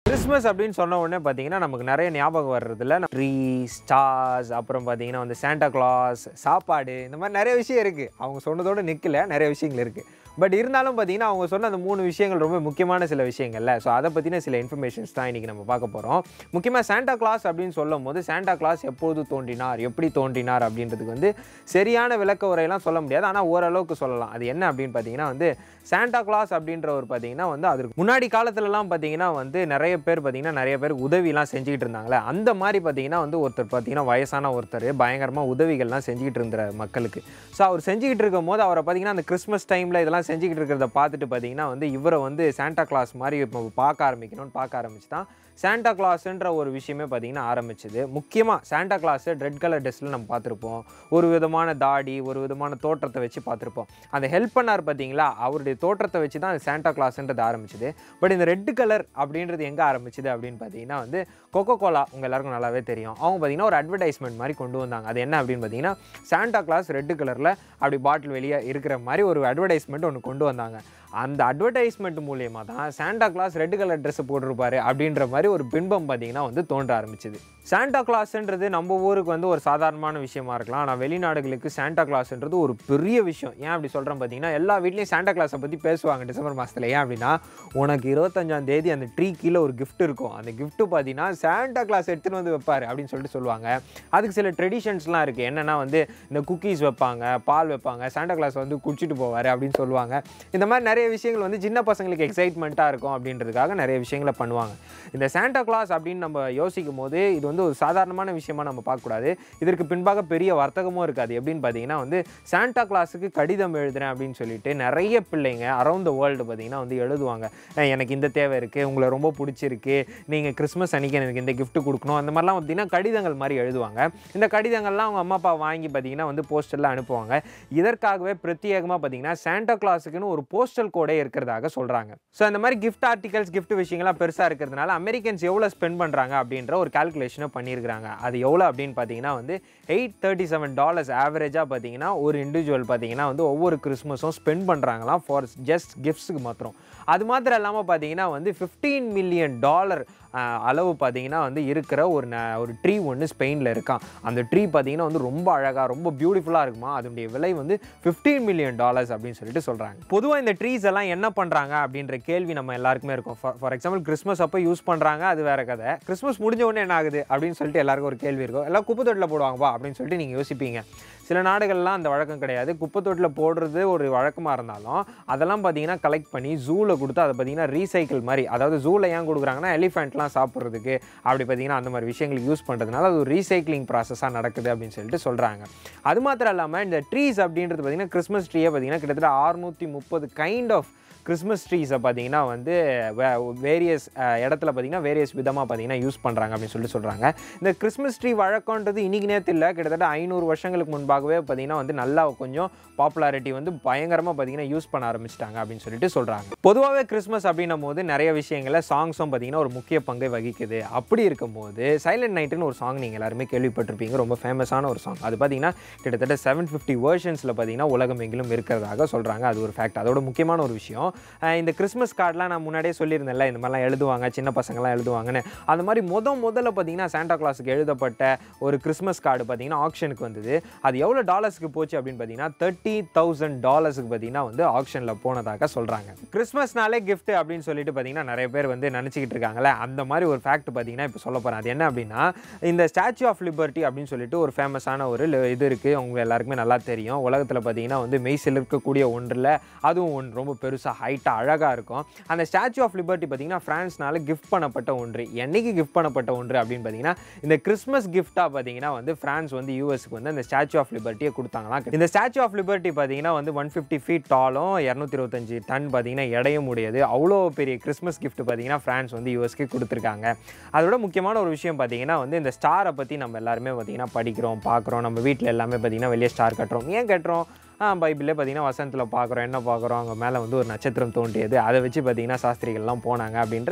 Christmas அப்படின்னு சொன்ன உடனே பார்த்தீங்கன்னா நமக்கு நிறைய ஞாபகம் வர்றதுல ட்ரீ ஸ்டார்ஸ் அப்புறம் பார்த்தீங்கன்னா வந்து சாண்டா கிளாஸ் சாப்பாடு இந்த மாதிரி நிறைய விஷயம் இருக்குது அவங்க சொன்னதோடு நிற்கல நிறைய விஷயங்கள் இருக்குது பட் இருந்தாலும் பார்த்தீங்கன்னா அவங்க சொன்ன அந்த மூணு விஷயங்கள் ரொம்ப முக்கியமான சில விஷயங்கள்ல ஸோ அதை பற்றின சில இன்ஃபர்மேஷன்ஸ் தான் இன்றைக்கி நம்ம பார்க்க போகிறோம் முக்கியமாக சாண்டா கிளாஸ் அப்படின்னு சொல்லும் போது சாண்டா கிளாஸ் எப்போது தோன்றினார் எப்படி தோன்றினார் அப்படின்றதுக்கு வந்து சரியான விளக்க உரையெல்லாம் சொல்ல முடியாது ஆனால் ஓரளவுக்கு சொல்லலாம் அது என்ன அப்படின்னு பார்த்தீங்கன்னா வந்து சாண்டா கிளாஸ் அப்படின்ற ஒரு பார்த்தீங்கன்னா வந்து அதற்கு முன்னாடி காலத்துலலாம் பார்த்தீங்கன்னா வந்து நிறைய பேர் பார்த்தீங்கன்னா நிறைய பேர் உதவிலாம் செஞ்சுக்கிட்டு இருந்தாங்களே அந்த மாதிரி பார்த்தீங்கன்னா வந்து ஒருத்தர் பார்த்தீங்கன்னா வயசான ஒருத்தர் பயங்கரமாக உதவிகள்லாம் செஞ்சுக்கிட்டு இருந்த மக்களுக்கு ஸோ அவர் செஞ்சுக்கிட்டு இருக்கும் போது அவரை பார்த்தீங்கன்னா அந்த கிறிஸ்மஸ் டைமில் இதெல்லாம் செஞ்சுக்கிட்டு இருக்கிறத பார்த்துட்டு பார்த்தீங்கன்னா வந்து இவரை வந்து சாண்டா கிளாஸ் மாதிரி இப்போ பார்க்க ஆரம்பிக்கணும்னு பார்க்க ஆரம்பிச்சு தான் சாண்டா கிளாஸ்ன்ற ஒரு விஷயமே பார்த்தீங்கன்னா ஆரம்பிச்சது முக்கியமாக சாண்டா கிளாஸ் ரெட் கலர் ட்ரெஸ்ஸில் நம்ம பார்த்துருப்போம் ஒரு விதமான தாடி ஒரு விதமான தோற்றத்தை வச்சு பார்த்துருப்போம் அந்த ஹெல்ப் பண்ணார் பார்த்தீங்களா அவருடைய தோற்றத்தை வச்சு தான் சாண்டா கிளாஸ்ன்றது ஆரம்பிச்சது பட் இந்த ரெட் கலர் அப்படின்றது எங்கே ஆரம்பிச்சது அப்படின்னு பார்த்தீங்கன்னா வந்து கொக்கோ கோலா உங்கள் எல்லாருக்கும் நல்லாவே தெரியும் அவங்க பார்த்தீங்கன்னா ஒரு அட்வர்டைஸ்மெண்ட் மாதிரி கொண்டு வந்தாங்க அது என்ன அப்படின்னு பார்த்தீங்கன்னா சாண்டா கிளாஸ் ரெட் கலரில் அப்படி பாட்டில் வெளியே இருக்கிற மாதிரி ஒரு அட்வர்டைஸ்மெண்ட் ஒன்று கொண்டு வந்தாங்க அந்த அட்வர்டைஸ்மெண்ட் மூலியமாக தான் Santa Claus red colour dress போட்டிருப்பாரு அப்படின்ற மாதிரி ஒரு பின்பம் பார்த்தீங்கன்னா வந்து தோன்ற ஆரம்பிச்சது சாண்டா கிளாஸ்ன்றது நம்ம ஊருக்கு வந்து ஒரு சாதாரணமான விஷயமா இருக்கலாம் ஆனால் வெளிநாடுகளுக்கு சாண்டா கிளாஸ்ன்றது ஒரு பெரிய விஷயம் ஏன் அப்படி சொல்கிறேன் பார்த்தீங்கன்னா எல்லா வீட்லேயும் சாண்டா கிளாஸை பற்றி பேசுவாங்க டிசம்பர் மாதத்தில் ஏன் அப்படின்னா உனக்கு இருபத்தஞ்சாம் தேதி அந்த ட்ரீ கீழே ஒரு gift இருக்கும் அந்த gift பார்த்தீங்கன்னா சாண்டா கிளாஸ் எடுத்துன்னு வந்து வைப்பாரு அப்படின்னு சொல்லிட்டு சொல்லுவாங்க அதுக்கு சில ட்ரெடிஷன்ஸ்லாம் இருக்குது என்னென்னா வந்து இந்த குக்கீஸ் வைப்பாங்க பால் வைப்பாங்க சாண்டா கிளாஸ் வந்து குடிச்சிட்டு போவார் அப்படின்னு சொல்லுவாங்க இந்த மாதிரி நிறைய விஷயங்கள் வந்து சின்ன பசங்களுக்கு எக்ஸைட்மெண்ட்டாக இருக்கும் அப்படின்றதுக்காக நிறைய விஷயங்களை பண்ணுவாங்க இந்த சாண்டா கிளாஸ் அப்படின்னு நம்ம யோசிக்கும் போது இது வந்து ஒரு சாதாரணமான விஷயமா நம்ம பார்க்கக்கூடாது இதற்கு பின்பாக பெரிய வர்த்தகமும் இருக்காது எப்படின்னு பார்த்தீங்கன்னா வந்து சாண்டா கிளாஸுக்கு கடிதம் எழுதுறேன் அப்படின்னு சொல்லிட்டு நிறைய பிள்ளைங்க அரௌண்ட் த வேர்ல்டு பார்த்தீங்கன்னா வந்து எழுதுவாங்க அஹ் எனக்கு இந்த தேவை இருக்குது உங்களை ரொம்ப பிடிச்சிருக்கு நீங்கள் கிறிஸ்மஸ் அன்றைக்கி எனக்கு இந்த gift கொடுக்கணும் அந்த மாதிரிலாம் பார்த்தீங்கன்னா கடிதங்கள் மாதிரி எழுதுவாங்க இந்த கடிதங்கள்லாம் அவங்க அம்மா அப்பா வாங்கி பார்த்தீங்கன்னா வந்து போஸ்டரில் அனுப்புவாங்க இதற்காகவே பிரத்யேகமாக பார்த்தீங்கன்னா சாண்டா கிளாஸுக்குன்னு ஒரு போஸ்டல் கோடே இருக்கிறதாக சொல்கிறாங்க ஸோ அந்த மாதிரி gift ஆர்டிகல்ஸ் gift விஷயங்கள்லாம் பெருசாக இருக்கிறதுனால அமெரிக்கன்ஸ் எவ்வளோ ஸ்பெண்ட் பண்ணுறாங்க அப்படின்ற ஒரு கால்குலேஷனை பண்ணியிருக்கிறாங்க அது எவ்வளோ அப்படின்னு பார்த்தீங்கன்னா வந்து எயிட் தேர்ட்டி செவன் டாலர்ஸ் ஆவரேஜாக பார்த்தீங்கன்னா ஒரு இண்டிவிஜுவல் பார்த்தீங்கன்னா வந்து ஒவ்வொரு கிறிஸ்மஸும் ஸ்பெண்ட் பண்ணுறாங்களாம் ஃபார் ஜஸ்ட் கிஃப்ட்ஸுக்கு மாத்திரம் அது மாத்திரம் இல்லாமல் பார்த்தீங்கன்னா வந்து ஃபிஃப்டீன் மில்லியன் டாலர் அளவு பார்த்தீங்கன்னா வந்து இருக்கிற ஒரு ந- ஒரு ட்ரீ ஒன்று ஸ்பெயினில் இருக்கான் அந்த ட்ரீ பார்த்தீங்கன்னா வந்து ரொம்ப அழகாக ரொம்ப பியூட்டிஃபுல்லாக இருக்குமா அதனுடைய விலை வந்து ஃபிஃப்டீன் மில்லியன் டாலர்ஸ் அப்படின்னு சொல்லிட்டு சொல்கிறாங்க பொதுவாக இந்த ட்ரீஸ் எல்லாம் என்ன பண்ணுறாங்க அப்படின்ற கேள்வி நம்ம எல்லாருக்குமே இருக்கும் ஃபார் எக்ஸாம்பிள் கிறிஸ்மஸ் அப்போ யூஸ் பண்ணுறாங்க அது வேற கதை கிறிஸ்மஸ் முடிஞ்ச உடனே என்ன ஆகுது அப்படின்னு சொல்லிட்டு எல்லாருக்கும் ஒரு கேள்வி இருக்கும் எல்லாம் குப்பை தொட்டில் போடுவாங்கப்பா அப்படின்னு சொல்லிட்டு நீங்கள் யோசிப்பீங்க சில நாடுகள்லாம் அந்த வழக்கம் கிடையாது குப்பை தொட்டில் போடுறது ஒரு வழக்கமாக இருந்தாலும் அதெல்லாம் பார்த்தீங்கன்னா கலெக்ட் பண்ணி ஜூவில் கொடுத்து அதை பார்த்தீங்கன்னா ரீசைக்கிள் மாதிரி அதாவது ஜூவில் ஏன் கொடுக்குறாங்கன்னா எலிஃபெண்ட்லாம் சாப்பிட்றதுக்கு அப்படி பார்த்தீங்கன்னா அந்த மாதிரி விஷயங்களுக்கு யூஸ் பண்ணுறதுனால அது ஒரு ரீசைக்ளிங் ப்ராசஸாக நடக்குது அப்படின்னு சொல்லிட்டு சொல்கிறாங்க அது மாத்திரம் இல்லாமல் இந்த ட்ரீஸ் அப்படின்றது பார்த்தீங்கன்னா கிறிஸ்மஸ் ட்ரீயை பார்த்தீங்கன்னா கிட்டத்தட்ட அறுநூற்றி முப்பது கைண்ட் ஆஃப் கிறிஸ்மஸ் ட்ரீஸை பார்த்தீங்கன்னா வந்து வேரியஸ் இடத்துல பார்த்தீங்கன்னா வேரியஸ் விதமாக பார்த்தீங்கன்னா யூஸ் பண்ணுறாங்க அப்படின்னு சொல்லிட்டு சொல்கிறாங்க இந்த கிறிஸ்மஸ் ட்ரீ வழக்கம்ன்றது இன்னைக்கு நேரத்தில் இல்லை கிட்டத்தட்ட ஐநூறு வருஷங்களுக்கு முன்பாகவே பார்த்தீங்கன்னா வந்து நல்லா கொஞ்சம் பாப்புலாரிட்டி வந்து பயங்கரமாக பார்த்தீங்கன்னா யூஸ் பண்ண ஆரம்பிச்சிட்டாங்க அப்படின்னு சொல்லிட்டு சொல்கிறாங்க பொதுவாகவே கிறிஸ்மஸ் அப்படின்னும் போது நிறைய விஷயங்களில் சாங்ஸும் பார்த்தீங்கன்னா ஒரு முக்கிய பங்கை வகிக்குது அப்படி இருக்கும்போது சைலண்ட் நைட்டுன்னு ஒரு சாங் நீங்கள் எல்லாருமே கேள்விப்பட்டிருப்பீங்க ரொம்ப ஃபேமஸான ஒரு சாங் அது பார்த்தீங்கன்னா கிட்டத்தட்ட செவன் ஃபிஃப்டி வேர்ஷன்ஸில் பார்த்தீங்கன்னா உலகம் எங்கிலும் இருக்கிறதாக சொல்கிறாங்க அது ஒரு ஃபேக்ட் அதோட முக்கியமான ஒரு விஷயம் அஹ் இந்த கிறிஸ்மஸ் கார்டெலாம் நான் முன்னாடியே சொல்லியிருந்தேன்ல இந்த மாதிரிலாம் எழுதுவாங்க சின்ன பசங்களாம் எழுதுவாங்கன்னு அந்த மாதிரி முத முதல்ல பார்த்தீங்கன்னா சாண்டா கிளாஸுக்கு எழுதப்பட்ட ஒரு கிறிஸ்மஸ் கார்டு பார்த்தீங்கன்னா ஆக்ஷனுக்கு வந்தது அது எவ்வளோ டாலர்ஸ்க்கு போச்சு அப்படின்னு பார்த்தீங்கன்னா தேர்ட்டி தௌசண்ட் டாலர்ஸுக்கு பார்த்தீங்கன்னா வந்து ஆக்ஷனில் போனதாக சொல்கிறாங்க கிறிஸ்மஸ்னாலே gift அப்படின்னு சொல்லிட்டு பார்த்தீங்கன்னா நிறைய பேர் வந்து நினச்சிக்கிட்டு இருக்காங்களே அந்த மாதிரி ஒரு ஃபேக்ட் பார்த்தீங்கன்னா இப்போ சொல்ல போகிறேன் அது என்ன அப்படின்னா இந்த ஸ்டாச்சு ஆஃப் லிபர்ட்டி அப்படின்னு சொல்லிட்டு ஒரு ஃபேமஸான ஒரு li- இது இருக்குது அவங்க எல்லாருக்குமே நல்லா தெரியும் உலகத்தில் பார்த்தீங்கன்னா வந்து மெய்சில் இருக்கக்கூடிய ஒன்றில் அதுவும் ஒன்று ரொம்ப பெருசாக ஹைட்டாக அழகாக இருக்கும் அந்த ஸ்டாச்சு ஆஃப் லிபர்ட்டி பார்த்தீங்கன்னா ஃப்ரான்ஸ்னால கிஃப்ட் பண்ணப்பட்ட ஒன்று என்னைக்கு கிஃப்ட் பண்ணப்பட்ட ஒன்று அப்படின்னு பார்த்தீங்கன்னா இந்த கிறிஸ்மஸ் கிஃப்டாக பார்த்தீங்கன்னா வந்து ஃப்ரான்ஸ் வந்து யூஎஸ்க்கு வந்து அந்த ஸ்டாச்சு ஆஃப் லிபர்ட்டியை கொடுத்தாங்களாம் இந்த ஸ்டாச்சு ஆஃப் லிபர்ட்டி பார்த்தீங்கன்னா வந்து ஒன் ஃபிஃப்டி ஃபீட் டாலும் இரநூத்தி இருபத்தஞ்சு டன் பார்த்தீங்கன்னா எடையும் உடையது அவ்வளோ பெரிய கிறிஸ்மஸ் gift பார்த்தீங்கன்னா ஃப்ரான்ஸ் வந்து யூஎஸ்க்கு கொடுத்துருக்காங்க அதோட முக்கியமான ஒரு விஷயம் பார்த்தீங்கன்னா வந்து இந்த ஸ்டாரை பற்றி நம்ம எல்லாருமே பார்த்தீங்கன்னா படிக்கிறோம் பார்க்குறோம் நம்ம வீட்டில் எல்லாமே பார்த்தீங்கன்னா வெளியே ஸ்டார் கட்டுறோம் ஏன் கட்டுறோம் பைபிளே பார்த்தீங்கன்னா வசனத்தில் பார்க்குறோம் என்ன பார்க்குறோம் அங்கே மேலே வந்து ஒரு நட்சத்திரம் தோன்றியது அதை வச்சு பார்த்தீங்கன்னா சாஸ்திரிகள்லாம் போனாங்க அப்படின்ற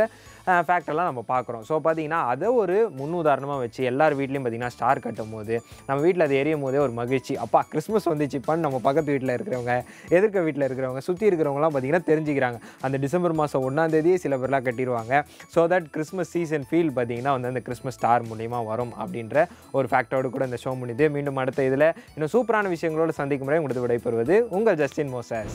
ஃபேக்டெல்லாம் நம்ம பார்க்குறோம் ஸோ பார்த்தீங்கன்னா அதை ஒரு முன்னுதாரணமாக வச்சு எல்லார் வீட்லேயும் பார்த்தீங்கன்னா ஸ்டார் கட்டும் போது நம்ம வீட்டில் அது எரியும் போதே ஒரு மகிழ்ச்சி அப்பா கிறிஸ்மஸ் வந்துச்சுப்பான்னு நம்ம பக்கத்து வீட்டில் இருக்கிறவங்க எதிர்க்க வீட்டில் இருக்கிறவங்க சுற்றி இருக்கிறவங்களாம் பார்த்தீங்கன்னா தெரிஞ்சுக்கிறாங்க அந்த டிசம்பர் மாதம் ஒன்றாந்தேதியே சில பேர்லாம் கட்டிடுவாங்க so that Christmas season feel பார்த்தீங்கன்னா வந்து அந்த கிறிஸ்மஸ் ஸ்டார் மூலியமாக வரும் அப்படின்ற ஒரு ஃபேக்டரோடு கூட இந்த ஷோ முடியுது மீண்டும் அடுத்த இதில் இன்னும் சூப்பரான விஷயங்களோடு சந்திக்கும் முறை உங்களுக்கு விடைபெறுவது உங்கள் ஜஸ்டின் மோசஸ்